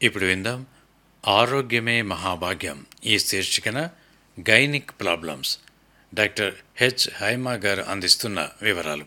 ఇప్పుడు విందాం ఆరోగ్యమే మహాభాగ్యం ఈ శీర్షికన gynaec problems doctor H Haima గారు అందిస్తున్న వివరాలు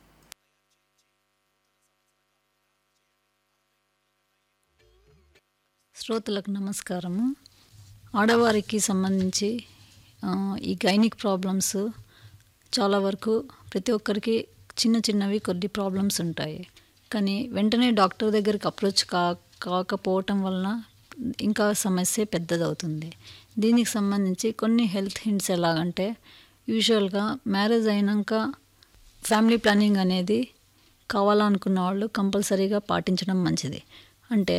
శ్రోతలకు నమస్కారము ఆడవారికి సంబంధించి ఆ, ఈ గైనిక్ ప్రాబ్లమ్స్ చాలా వరకు ప్రతి ఒక్కరికి చిన్న చిన్నవి కొద్ది ప్రాబ్లమ్స్ ఉంటాయి కానీ వెంటనే డాక్టర్ దగ్గరికి అప్రోచ్ కా కాకపోవటం వలన ఇంకా సమస్య పెద్దదవుతుంది దీనికి సంబంధించి కొన్ని హెల్త్ హింట్స్ ఎలాగంటే యూజువల్గా మ్యారేజ్ అయినాక ఫ్యామిలీ ప్లానింగ్ అనేది కావాలనుకున్న వాళ్ళు కంపల్సరీగా పాటించడం మంచిది అంటే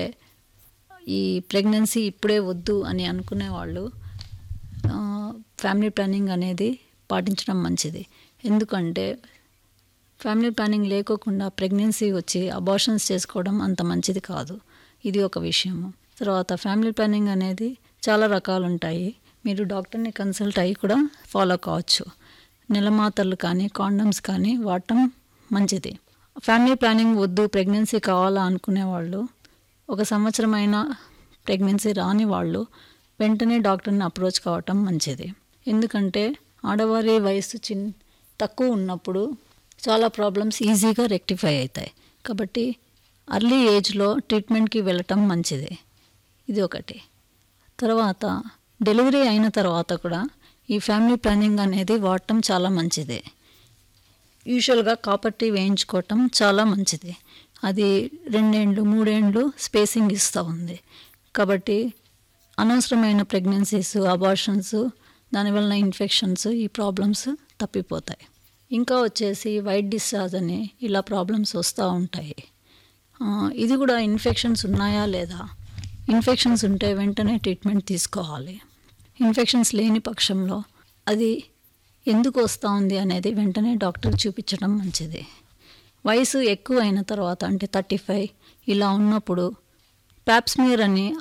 ఈ ప్రెగ్నెన్సీ ఇప్పుడే వద్దు అని అనుకునే వాళ్ళు ఆ, ఫ్యామిలీ ప్లానింగ్ అనేది పాటించడం మంచిది ఎందుకంటే ఫ్యామిలీ ప్లానింగ్ లేకోకుండా ప్రెగ్నెన్సీ వచ్చి అబార్షన్స్ చేసుకోవడం అంత మంచిది కాదు ఇది ఒక విషయము తర్వాత ఫ్యామిలీ ప్లానింగ్ అనేది చాలా రకాలు ఉంటాయి మీరు డాక్టర్ని కన్సల్ట్ అయ్యి కూడా ఫాలో కావచ్చు నెలమాతలు కానీ కాండమ్స్ కానీ వాడటం మంచిది ఫ్యామిలీ ప్లానింగ్ వద్దు ప్రెగ్నెన్సీ కావాలా అనుకునే వాళ్ళు ఒక సంవత్సరమైన ప్రెగ్నెన్సీ రాని వాళ్ళు వెంటనే డాక్టర్ని అప్రోచ్ కావటం మంచిది ఎందుకంటే ఆడవారి వయసు చిన్ తక్కువ ఉన్నప్పుడు చాలా ప్రాబ్లమ్స్ ఈజీగా రెక్టిఫై అవుతాయి కాబట్టి అర్లీ ఏజ్లో ట్రీట్మెంట్కి వెళ్ళటం మంచిది ఇది ఒకటి తర్వాత డెలివరీ అయిన తర్వాత కూడా ఈ ఫ్యామిలీ ప్లానింగ్ అనేది వాడటం చాలా మంచిది యూజువల్గా కాపర్టీ వేయించుకోవటం చాలా మంచిది అది రెండేండ్లు మూడేండ్లు స్పేసింగ్ ఇస్తూ ఉంది కాబట్టి అనవసరమైన ప్రెగ్నెన్సీస్ అబార్షన్స్ దానివల్ల ఇన్ఫెక్షన్స్ ఈ ప్రాబ్లమ్స్ తప్పిపోతాయి ఇంకా వచ్చేసి వైట్ డిశ్చార్జ్ అని ఇలా ప్రాబ్లమ్స్ వస్తూ ఉంటాయి ఆ, ఇది కూడా ఇన్ఫెక్షన్స్ ఉన్నాయా లేదా ఇన్ఫెక్షన్స్ ఉంటే వెంటనే ట్రీట్మెంట్ తీసుకోవాలి ఇన్ఫెక్షన్స్ లేని పక్షంలో అది ఎందుకు వస్తూ ఉంది అనేది వెంటనే డాక్టర్ చూపించడం మంచిది వయసు ఎక్కువ అయిన తర్వాత అంటే థర్టీ ఫైవ్ ఇలా ఉన్నప్పుడు ప్యాప్స్మియర్ అని